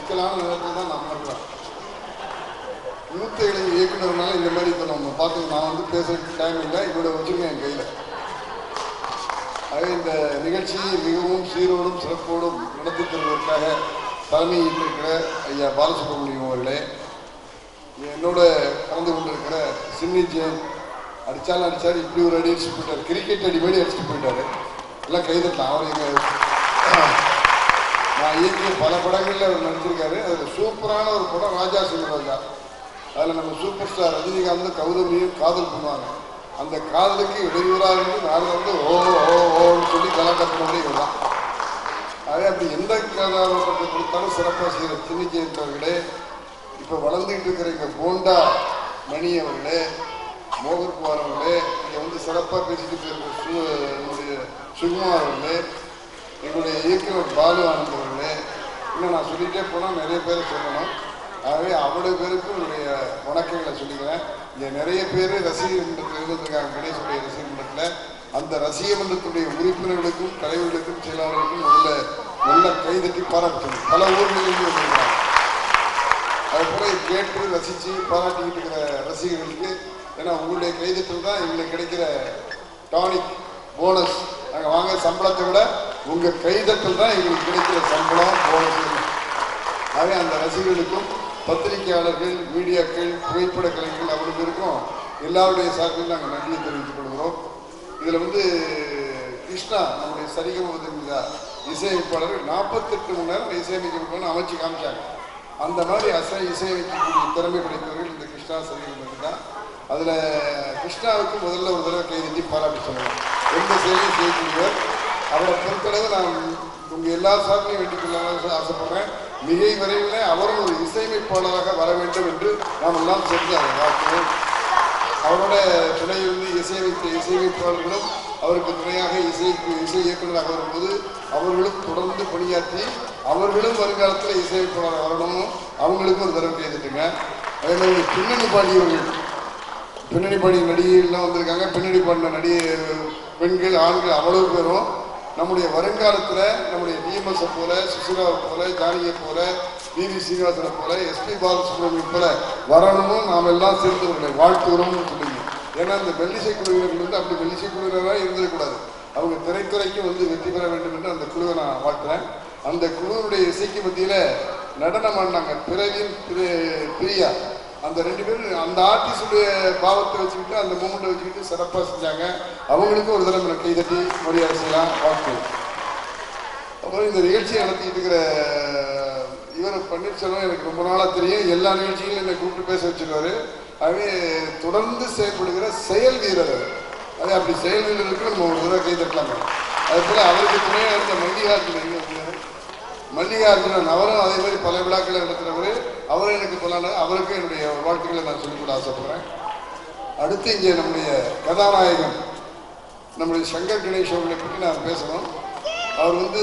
சிக்கலான நேரத்தில் தான் நான் பண்ணுறேன் மூத்த இளைஞர் இயக்குனர்னால இந்த மாதிரி இப்போ நம்ம பார்த்து நான் வந்து பேசுறதுக்கு டைம் இல்லை இவ்வளோ வச்சுருக்கேன் என் கையில் ஆக இந்த நிகழ்ச்சியை மிகவும் சீரோடும் சிறப்போடும் நடத்தி தருவதற்காக தலைமையேற்றிருக்கிற ஐயா பாலசுப்ரமணியம் அவர்களே என்னோட கலந்து கொண்டிருக்கிற சின்னி ஜெயின் அடிச்சாலும் அடிச்சாரு இப்படி ஒரு அடி அடிச்சு போயிட்டார் கிரிக்கெட் அடி மாதிரி அடிச்சுட்டு போயிட்டாரு எல்லாம் கைதட்டலாம் அவர் எங்க நான் இயக்கிய பல படங்களில் அவர் நடிச்சிருக்காரு அதில் சூப்பரான ஒரு படம் ராஜா சிங்கராஜா அதில் நம்ம சூப்பர் ஸ்டார் ரஜினிகாந்த் கௌதமியும் காதல் பண்ணுவாங்க அந்த காதலுக்கு இடையூறாக இருந்து நான் வந்து ஓ ஓ ஓன்னு சொல்லி கலாட்டத்தினோட இவர்தான் அதே அப்படி எந்த கதாபாத்திரத்தை கொடுத்தாலும் சிறப்பாக செய்கிற சின்னிச்சேர்ந்தவர்களே இப்போ வளர்ந்துகிட்டு இருக்கிற எங்கள் போண்டா மணி அவர்களே மோகன்குமார் அவர்களே இங்கே வந்து சிறப்பாக பேசிட்டு போயிருக்கிற சு நம்முடைய சுகுமார் அவர்களே எங்களுடைய இயக்குனர் பாலு ஆனந்த் அவர்களே இன்னும் நான் சொல்லிட்டே போனால் நிறைய பேரை சொல்லணும் ஆகவே அவ்வளவு பேருக்கும் என்னுடைய வணக்கங்களை சொல்லிக்கிறேன் இங்கே நிறைய பேர் ரசிகர் மன்றத்தில் இருந்திருக்காங்க கணேசனுடைய ரசிகர் மன்றத்தில் அந்த ரசிகர் மன்றத்துடைய உறுப்பினர்களுக்கும் தலைவர்களுக்கும் செயலாளர்களுக்கும் முதல்ல நல்ல கைதட்டி பாராட்டு பல ஊர்களிலிருந்து வந்திருக்காங்க அதுபோல கேட்டு ரசித்து பாராட்டிக்கிட்டு இருக்கிற ரசிகர்களுக்கு ஏன்னா உங்களுடைய கைதட்டல் தான் எங்களுக்கு கிடைக்கிற டானிக் போனஸ் நாங்கள் வாங்க சம்பளத்தை விட உங்கள் கைதட்டல் தான் எங்களுக்கு கிடைக்கிற சம்பளம் போனஸ் ஆகவே அந்த ரசிகர்களுக்கும் பத்திரிகையாளர்கள் மீடியாக்கள் புகைப்பட கலைஞர்கள் அவ்வளவு பேருக்கும் எல்லாருடைய சார்பில் நாங்கள் நன்றியை தெரிவித்துக் கொள்கிறோம் இதில் வந்து கிருஷ்ணா நம்முடைய சரிகம இசையமைப்பாளர் நாற்பத்தெட்டு மணி நேரம் இசையமைக்கணும்னு அமைச்சு காமிச்சாங்க அந்த மாதிரி அசை இசையமைக்கக்கூடிய திறமை படைத்தவர்கள் இந்த கிருஷ்ணா சரிகம தான் அதில் கிருஷ்ணாவுக்கு முதல்ல ஒரு தடவை கைதட்டி பாராட்டி சொல்லலாம் எந்த செயலையும் செய்யக்கூடியவர் அவரை பொறுத்தளவு நான் உங்கள் எல்லா சார்பிலையும் வேண்டிக் கொள்ள ஆசைப்படுறேன் மிகை விரைவில் அவரும் ஒரு இசையமைப்பாளராக வர வேண்டும் என்று நாம் எல்லாம் சென்று அதை வாழ்த்துவோம் அவரோட துணை இருந்து இசையமைத்த இசையமைப்பாளர்களும் அவருக்கு துணையாக இசை இசை இயக்குநராக வரும்போது அவர்களும் தொடர்ந்து பணியாற்றி அவர்களும் வருங்காலத்தில் இசையமைப்பாளராக வரணும் அவங்களுக்கும் ஒரு தடவை கைதுட்டுங்க அதே மாதிரி பின்னணி பாடியவர்கள் பின்னணி பாடிய நடிகைகள்லாம் வந்திருக்காங்க பின்னணி பாடின நடிகை பெண்கள் ஆண்கள் அவ்வளவு பேரும் நம்முடைய வருங்காலத்தில் நம்முடைய டிஎம்எஸ் போல சுசிலாவை போல ஜானியை போல பிவி சீனிவாசனை போல எஸ்பி பாலசுப்ரமணியம் போல வரணும் நாம் எல்லாம் சேர்ந்தவர்களை வாழ்த்துகிறோம்னு சொல்லுங்க ஏன்னா இந்த மெல்லிசை குழுவினர்கள் வந்து அப்படி மெல்லிசை குழுவினராக இருந்துடக்கூடாது அவங்க திரைத்துறைக்கு வந்து வெற்றி பெற வேண்டும் என்று அந்த குழுவை நான் வாழ்த்துறேன் அந்த குழுவினுடைய இசைக்கு மத்தியில் நடனம் ஆடினாங்க பிறவின் பிரி- பிரியா அந்த ரெண்டு பேரும் அந்த ஆர்டிஸ்டுடைய பாவத்தை வச்சுக்கிட்டு அந்த மூமெண்ட்டை வச்சுக்கிட்டு சிறப்பாக செஞ்சாங்க அவங்களுக்கும் ஒரு தடவை நான் கைதட்டி மரியாதை செய்யலாம் வாழ்த்து அப்புறம் இந்த நிகழ்ச்சியை நடத்திட்டு இருக்கிற இவர் பன்னீர்செல்வம் எனக்கு ரொம்ப நாளாக தெரியும் எல்லா நிகழ்ச்சியிலும் என்னை கூப்பிட்டு பேச வச்சிருவாரு ஆகவே தொடர்ந்து செயல்படுகிற செயல் வீரர் அவர். அதே அப்படி செயல் வீரருக்கு நம்ம ஒரு தடவை கை தட்டலாங்க அது போல அவருக்கு துணையாக இருந்த மல்லிகார்ஜுன எங்க இருந்தாரு? மல்லிகார்ஜுனன் அவரும் அதே மாதிரி பல விழாக்களை நடத்துகிறவர் அவரும் எனக்கு பல அவருக்கும் என்னுடைய வாழ்த்துக்களை நான் சொல்லிக்கொள்ள ஆசைப்படுறேன் அடுத்து இங்கே நம்முடைய கதாநாயகன் நம்முடைய சங்கர் கணேஷ் அவர்களை பற்றி நான் பேசணும் அவர் வந்து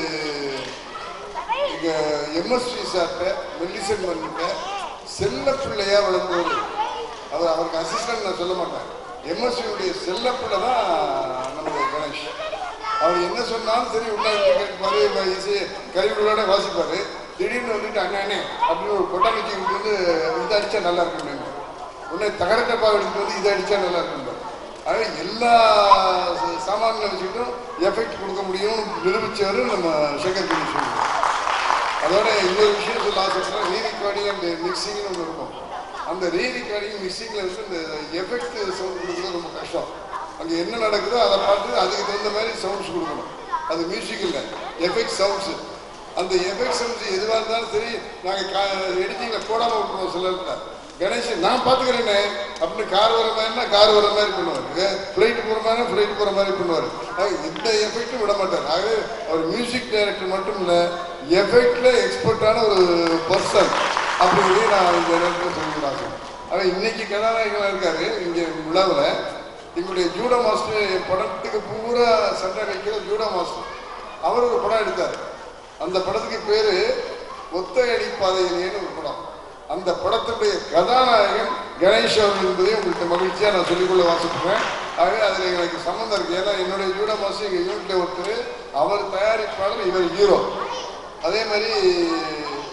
இங்கே எம்எஸ்டி சார்கிட்ட மெல்லிசன் பண்ணிட்ட செல்ல பிள்ளையா வளர்ந்தவர் அவர் அவருக்கு அசிஸ்டன்ட் நான் சொல்ல மாட்டேன் எம்எஸ்டியுடைய செல்ல பிள்ளை தான் நம்முடைய கணேஷ் அவர் என்ன சொன்னாலும் சரி உள்ள கேட்பாரு இசை கருவிகளோட வாசிப்பாரு திடீர்னு வந்துட்டு அண்ணா அண்ணே அப்படின்னு ஒரு கொட்டாங்கச்சி வந்து இதை அடிச்சா நல்லா இருக்கும் உடனே தகர டப்பா எடுத்துட்டு வந்து இதை அடிச்சா நல்லா இருக்கும் ஆக எல்லா ச- சாமான்களை வச்சுக்கிட்டும் எஃபெக்ட் கொடுக்க முடியும்னு நிரூபிச்சவர் நம்ம சேகர் கணேஷ் அவர்கள். அதோட இன்னொரு விஷயம் சொல்ல ஆசைப்படுறேன் ரீ ரெக்கார்டிங் அண்ட் மிக்சிங்னு ஒன்று இருக்கும் அந்த ரீ ரெக்கார்டிங் மிக்சிங்கில் வந்து இந்த எஃபெக்ட் சவுண்ட் கொடுக்குறது ரொம்ப கஷ்டம் அங்கே என்ன நடக்குதோ அதை பார்த்து அதுக்கு தகுந்த மாதிரி சவுண்ட்ஸ் கொடுக்கணும் அது மியூசிக் இல்லை எஃபெக்ட் சவுண்ட்ஸு அந்த எஃபெக்ட் சவுண்ட்ஸ் எதுவாக இருந்தாலும் சரி நாங்கள் எடிட்டிங்கில் போடாமல் விட்டுருவோம் சில இடத்துல கணேஷன் நான் பார்த்துக்கிறேனே அப்படின்னு கார் வர மாதிரினா கார் வர மாதிரி பண்ணுவார் ஃப்ளைட் போகிற மாதிரி ஃப்ளைட் போகிற மாதிரி பண்ணுவார் எந்த எஃபெக்ட்டும் விட மாட்டார் ஆகவே அவர் மியூசிக் டைரக்டர் மட்டும் இல்லை எஃபெக்டில் எக்ஸ்பர்ட்டான ஒரு பர்சன் அப்படின்னு நான் இந்த நேரத்தில் சொல்லிக்கிறாங்க ஆனால் இன்னைக்கு கதாநாயகனாக இருக்காரு இங்கே விழாவில் எங்களுடைய ஜூடோ மாஸ்டர் என் படத்துக்கு பூரா சண்டை வைக்கிற ஜூடோ மாஸ்டர் அவர் ஒரு படம் எடுத்தார் அந்த படத்துக்கு பேரு ஒத்தையடி பாதையிலேன்னு ஒரு படம் அந்த படத்துடைய கதாநாயகன் கணேஷ் அவர்கள் என்பதை உங்களுக்கு மகிழ்ச்சியாக நான் சொல்லிக்கொள்ள வாசிக்கிறேன் ஆகவே அதில் எனக்கு சம்மந்தம் இருக்கு ஏன்னா என்னுடைய ஜூடோ மாஸ்டர் எங்கள் யூனிட்ல ஒருத்தர் அவர் தயாரிப்பாளர் இவர் ஹீரோ அதே மாதிரி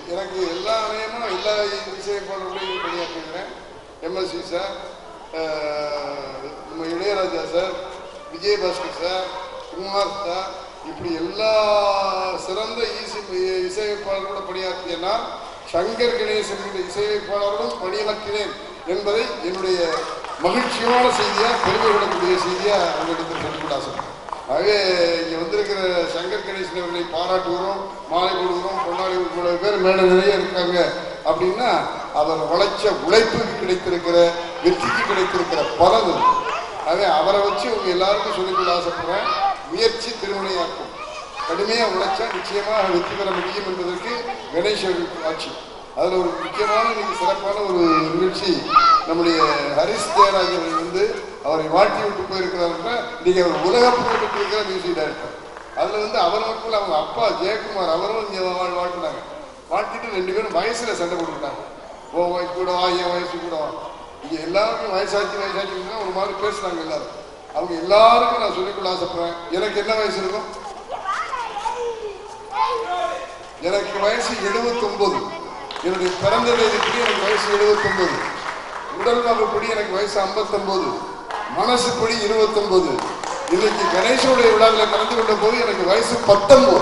எனக்கு எல்லா நிலையமும் எல்லா இசையமைப்பாளர்களையும் பணியாற்றுகிறேன் எம்எஸ்சி சார் அஹ், நம்ம Ilaiyaraaja sir Vijayabaskar sir Kumar sir இப்படி எல்லா சிறந்த இசை இசையமைப்பாளர்களோட பணியாற்றியனா சங்கர் கணேசன் என்ற இசையமைப்பாளர்களும் பணியாற்றினேன் என்பதை என்னுடைய மகிழ்ச்சியான செய்தியா பெருமை கொள்ளக்கூடிய செய்தியா உங்களிடத்தில் சொல்லிக்கொள்ள ஆசைப்படுறேன் ஆகவே இங்க வந்திருக்கிற சங்கர் கணேசன் அவர்களை பாராட்டுகிறோம் மாலை கொடுக்கிறோம் பொன்னாடி இவ்வளவு பேர் மேல நிறைய இருக்காங்க அப்படின்னா அவர் உழைச்ச உழைப்புக்கு கிடைத்திருக்கிற வெற்றிக்கு கிடைத்திருக்கிற பலன் இது. ஆகவே அவரை வச்சு உங்க எல்லாருக்கும் சொல்லிக்கொள்ள ஆசைப்படுறேன் முயற்சி திருவினையாக்கும் கடுமையா உழைச்சா நிச்சயமாக வெற்றி பெற முடியும் என்பதற்கு கணேசன் ஆட்சி அதுல ஒரு முக்கியமான இன்னைக்கு சிறப்பான ஒரு நிகழ்ச்சி நம்முடைய ஹரிஷ் ஜெயராஜ் அவர்கள் வந்து அவரை வாழ்த்தி விட்டு போயிருக்கிறார் என்றால் இன்னைக்கு அவர் உலக புகழ் பெற்றிருக்கிற மியூசிக் டைரக்டர் அதுல வந்து அவர் மட்டும் இல்ல, அவங்க அப்பா ஜெயக்குமார் அவரும் இங்க வாழ் வாழ்த்துனாங்க வாழ்த்திட்டு ரெண்டு பேரும் வயசுல சண்டை போட்டுக்கிட்டாங்க ஓ வயசு கூட வா என் வயசு கூட வா இங்க எல்லாருக்கும் வயசாச்சு வயசாச்சுன்னா ஒரு மாதிரி பேசுனாங்க எல்லாரும் அவங்க எல்லாருக்கும் நான் சொல்லிக்கொள்ள ஆசைப்படுறேன் எனக்கு என்ன வயசு இருக்கும் எனக்கு வயசு 79 என்னுடைய பிறந்த தேதிப்படி எனக்கு வயசு 79 உடல் வகுப்படி எனக்கு வயசு 59 மனசுப்படி 29 இன்னைக்கு கணேசனுடைய விழாவில் கலந்து கொண்ட போது எனக்கு வயசு 19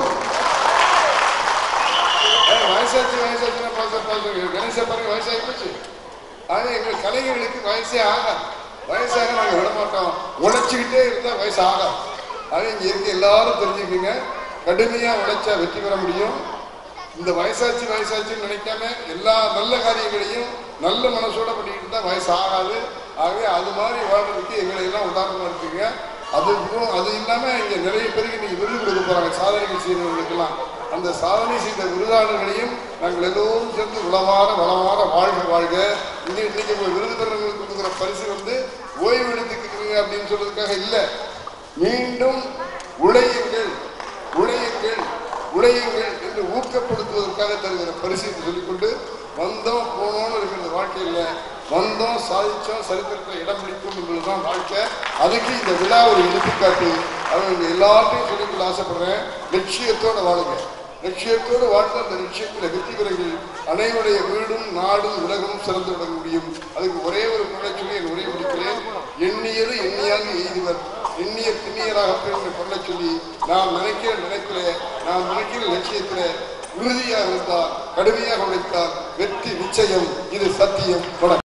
ஏய், வயசாச்சு வயசாச்சுன்னா பாச பாச கணேச பாருங்க வயசாகி போச்சு ஆக எங்கள் கலைஞர்களுக்கு வயசே ஆகாது வயசாக நாங்கள் விட மாட்டோம் உழைச்சிக்கிட்டே இருந்தா வயசு ஆகாது ஆக இங்க இருக்க எல்லாரும் தெரிஞ்சுக்கங்க கடுமையா உழைச்சா வெற்றி பெற முடியும் இந்த வயசாச்சு வயசாச்சுன்னு நினைக்காம எல்லா நல்ல காரியங்களையும் நல்ல மனசோட பண்ணிட்டு இருந்தா வயசு ஆகாது ஆகவே அது மாதிரி வாழ்றதுக்கு எங்களை எல்லாம் உதாரணமா இருக்குங்க அது இன்னும் அது இல்லாம இங்க நிறைய பேருக்கு இன்னைக்கு விருது கொடுக்க போறாங்க சாதனைகள் செய்தவர்களுக்கெல்லாம் அந்த சாதனை செய்த விருதாளர்களையும் நாங்கள் எல்லோரும் சேர்ந்து உளவார வளவார வாழ்க வாழ்க இங்க இன்னைக்கு உங்க விருது பெறவங்களுக்கு கொடுக்குற பரிசு வந்து ஓய்வு எடுத்துக்கிறீங்க அப்படின்னு சொல்றதுக்காக இல்ல மீண்டும் உழையுங்கள் உழையுங்கள் உழையுங்கள் என்று ஊக்கப்படுத்துவதற்காக தருகிற பரிசு என்று சொல்லிக்கொண்டு வந்தோம் போனோம்னு இருக்கிற வாழ்க்கையில் வந்தோம் சாதிச்சோம் சரித்திரத்தில் இடம் பிடிக்கும் என்பதுதான் வாழ்க்கை அதுக்கு இந்த விழா ஒரு எடுத்துக்காட்டு அவங்க எல்லாத்தையும் சொல்லிக்கொள்ள ஆசைப்படுறேன் லட்சியத்தோட வாழுங்க லட்சியத்தோடு வாழ்ந்து அந்த லட்சியத்தில் வெற்றி பெறுங்கள் அனைவருடைய வீடும் நாடும் உலகமும் சிறந்து விட முடியும் அதுக்கு ஒரே ஒரு குரலை சொல்லி என் உரை முடிக்கிறேன் எண்ணியது எண்ணியாக எய்துவர் எண்ணிய திண்ணியராக பிறந்த கொள்ள சொல்லி நாம் நினைக்கிற நினைக்கிற நாம் நினைக்கிற லட்சியத்துல உறுதியாக இருந்தால் கடுமையாக உழைத்தால் வெற்றி நிச்சயம் இது சத்தியம் வணக்கம்